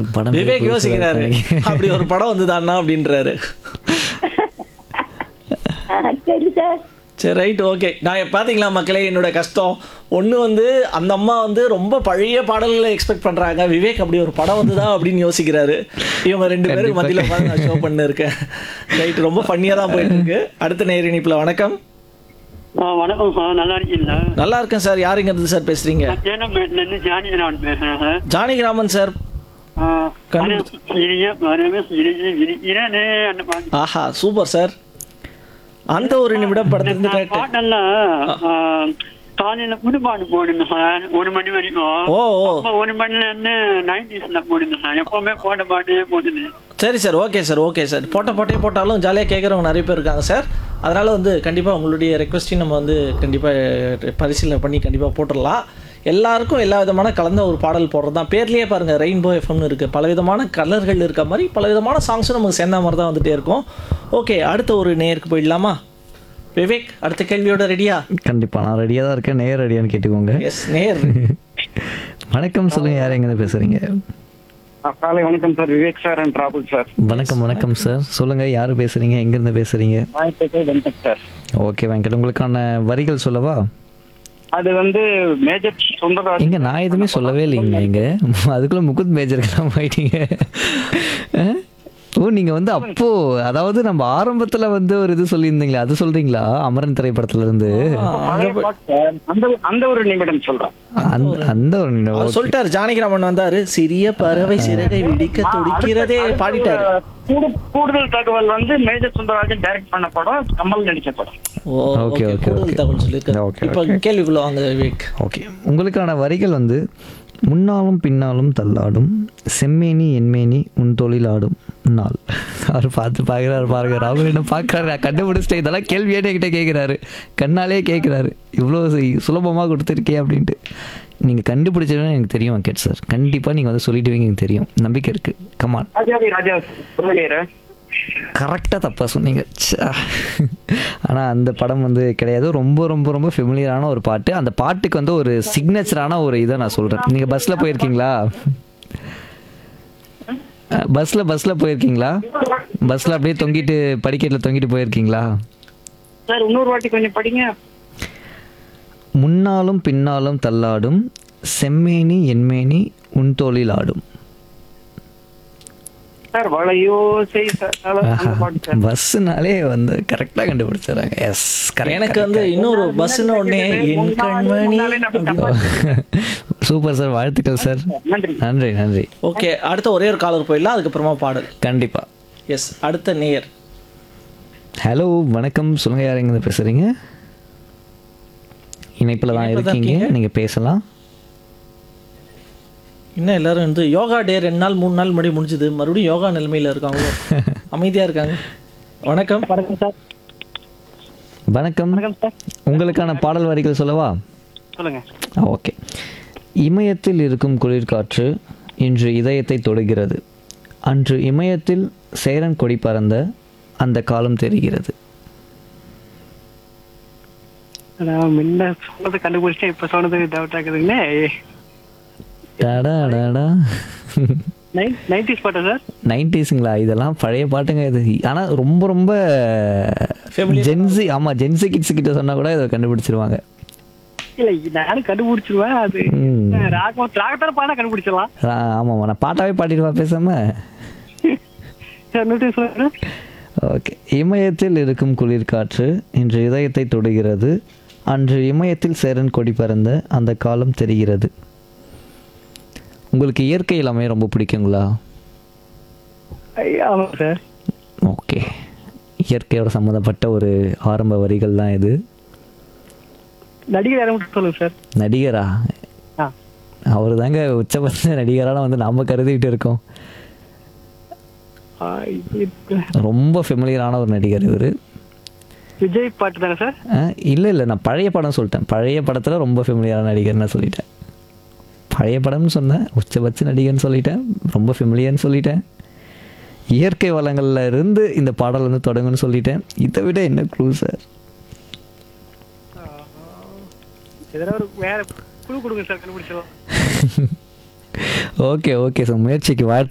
படம் பேர் விவேக் புதுசா யோசிக்கிறாரு இருக்கு. அப்படி ஒரு படம் வந்துதான்னா அப்படின்றாரு ஆ, சரி சார் சரி ரைட் ஓகே நான் பார்த்தீங்களா மக்களே என்னோட கஷ்டம் ஒன்று வந்து அந்த அம்மா வந்து ரொம்ப பழைய பாடல்களை எக்ஸ்பெக்ட் பண்ணுறாங்க விவேக் அப்படி ஒரு படம் வந்துதா அப்படின்னு யோசிக்கிறாரு இவங்க ரெண்டு பேருக்கு மத்தியில் பார்த்து நான் ஷோ பண்ணிருக்கேன் ரைட் ரொம்ப ஃபன்னியாக தான் போயிட்டு இருக்கு அடுத்த நேர் இணைப்பில் வணக்கம் ஆ, வணக்கம் சார் நல்லா இருக்கீங்களா நல்லா இருக்கேன் சார் யாருங்க இருந்து சார் பேசுறீங்க நான் சேலமேட்லேருந்து ஜானகிராமன் பேசுறேன் சார் ஜானகிராமன் சார் ஆ, கண்டு- மரம் சிறிய மரமே சிறிய விரிகிறனே அந்த பாட்டு. ஆஹா சூப்பர் சார் அந்த ஒரு நிமிடம் படத்திலிருந்து இந்த கேட்டேன் பாட்டெல்லாம் ஆ, காலையில புதுப்பாடு போடுங்க சார் ஒரு மணி வரைக்கும் ஓ ஓ அப்ப ஒரு மணில இருந்து நைன்டிஸ்ல போடுங்க சார் எப்பவுமே போட்ட பாட்டே போடுது சரி sir okay sir okay sir போட்ட போட்டே போட்டாலும் ஜாலியாக கேட்குறவங்க நிறைய பேர் இருக்காங்க சார் அதனால் வந்து கண்டிப்பாக உங்களுடைய ரெக்வஸ்ட்டையும் நம்ம வந்து கண்டிப்பாக பரிசீலனை பண்ணி கண்டிப்பாக போட்டுடலாம் எல்லாருக்கும் எல்லா விதமான கலந்த ஒரு பாடல் போடுறது தான் பேர்லேயே பாருங்கள் ரெயின்போ எஃப்எம்னு இருக்குது பல விதமான கலர்கள் இருக்க மாதிரி பல விதமான சாங்ஸும் நமக்கு சேர்ந்த மாதிரி தான் வந்துட்டே இருக்கும் ஓகே அடுத்த ஒரு நேருக்கு போயிடலாமா விவேக் அடுத்த கேள்வியோட ரெடியா கண்டிப்பா நான் ரெடியா தான் இருக்கேன் நேர் ரெடியான்னு கேட்டுக்கோங்க எஸ் நேர் வணக்கம் சொல்லுங்க யார் எங்க பேசுறீங்க காலை வணக்கம் சார் விவேக் சார் அண்ட் ராகுல் சார் வணக்கம் வணக்கம் சார் சொல்லுங்க யாரு பேசுறீங்க எங்க இருந்து பேசுறீங்க வாய்ப்பேட்டை வெங்கட் சார் ஓகே வெங்கட் உங்களுக்கான வரிகள் சொல்லவா அது வந்து மேஜர் சுந்தரராஜ் எங்க நான் எதுவுமே சொல்லவே இல்லைங்க எங்க அதுக்குள்ள முகுந்த் மேஜருக்கெல்லாம் போயிட்டீங்க அஹ்? ஓ நீங்க வந்து அப்போ அதாவது நம்ம ஆரம்பத்துல வந்து ஒரு இது சொல்லியிருந்தீங்களே அது சொல்றீங்களா அமரன் திரைப்படத்துல இருந்து பழைய பாட்டு சார். அந்த அந்த ஒரு நிமிடம் சொல்றேன் அந்த அந்த ஒரு நினைவு. அவர் சொல்லிட்டாரு ஜானகிராமன் வந்தாரு சிறிய பறவை சிறகை விடிக்க துடிக்கிறதே பாடிட்டாரு கூடு- கூடுதல் தகவல் வந்து மேஜர் சுந்தரராஜன் டைரக்ட் பண்ண படம் கமல் நடிச்ச படம் ஓ Okay, ஓகே okay, கூடுதல் okay. தகவல் சொல்லியிருக்காரு Okay, இப்போ கேள்விக்குள்ள வாங்க விவேக் ஓகே உங்களுக்கான வரிகள் வந்து முன்னாலும் பின்னாலும் தள்ளாடும் செம்மேனி என்மேனி உன் தொழிலாடும் நாள் அவர் பார்த்து பார்க்குறாரு பாருங்க ராகுல் என்ன பார்க்குறாரு நான் கண்டுபிடிச்சிட்டேன் இதெல்லாம் கேள்வியே என்கிட்ட கேட்குறாரு கண்ணாலே கேட்குறாரு இவ்வளோ சுலபமாக கொடுத்துருக்கே அப்படின்ட்டு நீங்கள் கண்டுபிடிச்சதுன்னு எனக்கு தெரியும் வெங்கட் சார் கண்டிப்பாக நீங்கள் வந்து சொல்லிடுவீங்க எனக்கு தெரியும் நம்பிக்கை இருக்குது கமான் ராஜாதி ராஜா சொல்லுகிற கரெக்டாக தப்பாக சொன்னீங்க ஆனால் அந்த படம் வந்து கிடையாது ரொம்ப ரொம்ப ரொம்ப ஃபெமிலியரான ஒரு பாட்டு அந்த பாட்டுக்கு வந்து ஒரு சிக்னேச்சரான ஒரு இதை நான் சொல்கிறேன் நீங்கள் பஸ்ஸில் போயிருக்கீங்களா பஸ்ஸில் பஸ்ஸில் போயிருக்கீங்களா பஸ்ஸில் அப்படியே தொங்கிட்டு படிக்கட்டில் தொங்கிட்டு போயிருக்கீங்களா சார் இன்னொரு வாட்டி கொஞ்சம் படிங்க முன்னாலும் பின்னாலும் தள்ளாடும் செம்மேனி என்மேனி உன் தோளில் ஆடும் சார் வளையோ செய் சார் அதான் அந்த பாட்டு சார் பஸ்ஸுனாலே வந்து கரெக்டாக கண்டுபிடிச்சிடுறாங்க எஸ் எனக்கு வந்து இன்னொரு பஸ்ஸுன்னு உடனே என் கண்மணி சூப்பர் சார் வாழ்த்துக்கள் சார் நன்றி நன்றி நன்றி ஓகே அடுத்த ஒரே ஒரு காலர் போயிடலாம் அதுக்கப்புறமா பாடல் கண்டிப்பா எஸ் அடுத்த நேயர் ஹலோ வணக்கம் சொல்லுங்க யார் எங்க பேசுறீங்க இணைப்பில் தான் இணைப்புல தான் இருக்கீங்க இருக்கீங்க. நீங்க பேசலாம் இன்னும் எல்லாரும் வந்து யோகா டே ரெண்டு நாள் மூணு நாள் முன்னாடி முடிஞ்சுது மறுபடியும் யோகா நிலைமையில இருக்காங்க அமைதியா இருக்காங்க வணக்கம் வணக்கம் சார் வணக்கம் வணக்கம் சார் உங்களுக்கான பாடல் வரிகள் சொல்லவா சொல்லுங்க ஓகே இமயத்தில் இருக்கும் குளிர்காற்று இன்று இதயத்தை தொடுகிறது அன்று இமயத்தில் சேரன் கொடி பறந்த அந்த காலம் தெரிகிறது நான் முன்ன சொன்னது கண்டுபிடிச்சேன் இப்ப சொன்னது டவுட் ஆகுதுங்களே டடா டடா நைன்டிஸ் பாட்டா சார் நைன்டிஸுங்களா இதெல்லாம் பழைய பாட்டுங்க இது ஆனால் ரொம்ப ரொம்ப ஜென்சி ஆமாம் ஜென்சி கிட்ஸ் கிட்ட சொன்னால் கூட இதை கண்டுபிடிச்சிருவாங்க இல்ல நானும் கண்டுபிடிச்சிருவேன் அது ம். ராகம் ராகத்தான பாட கண்டுபிடிச்சிடலாம் ஆமாம் நான் பாட்டாவே பாடிடுவா பேசாம சார் இன்னொரு time சொல்லுங்க ஓகே இமயத்தில் இருக்கும் குளிர்காற்று இன்று இதயத்தை தொடுகிறது அன்று இமயத்தில் சேரன் கொடி பறந்த அந்த காலம் தெரிகிறது உங்களுக்கு இயற்கை எல்லாமே ரொம்ப பிடிக்குங்களா ஐயா, ஆமா சார் ஓகே இயற்கையோட சம்மந்தப்பட்ட ஒரு ஆரம்ப வரிகள் தான் இது நடிகர் யாரும் மட்டும் சொல்லுங்க சார் நடிகரா ஆ அவர் தாங்க உச்சபட்ச நடிகரான வந்து நாம கருதிக்கிட்டு இருக்கோம் ஆ, இது- ரொம்ப ஃபெமிலியரான ஒரு நடிகர் இவர் விஜய் பாட்டு தானே சார் இல்லை இல்லை நான் பழைய படம் சொல்லிட்டேன் பழைய படத்தில் ரொம்ப ஃபெமிலியரான நடிகர்னு சொல்லிட்டேன் பழைய படம்னு சொன்னேன் உச்சபட்ச நடிகர்னு சொல்லிட்டேன் ரொம்ப ஃபெமிலியர்னு சொல்லிட்டேன் இயற்கை வளங்கள்ல இருந்து இந்த பாடல் வந்து தொடங்குன்னு சொல்லிட்டேன் இதை விட என்ன க்ளூ சார் எதனா ஒரு வேற குழு கொடுங்க சார் கண்டுபிடிச்சிடலாம் ஓகே ஓகே சார் முயற்சிக்கு வாழ்த்து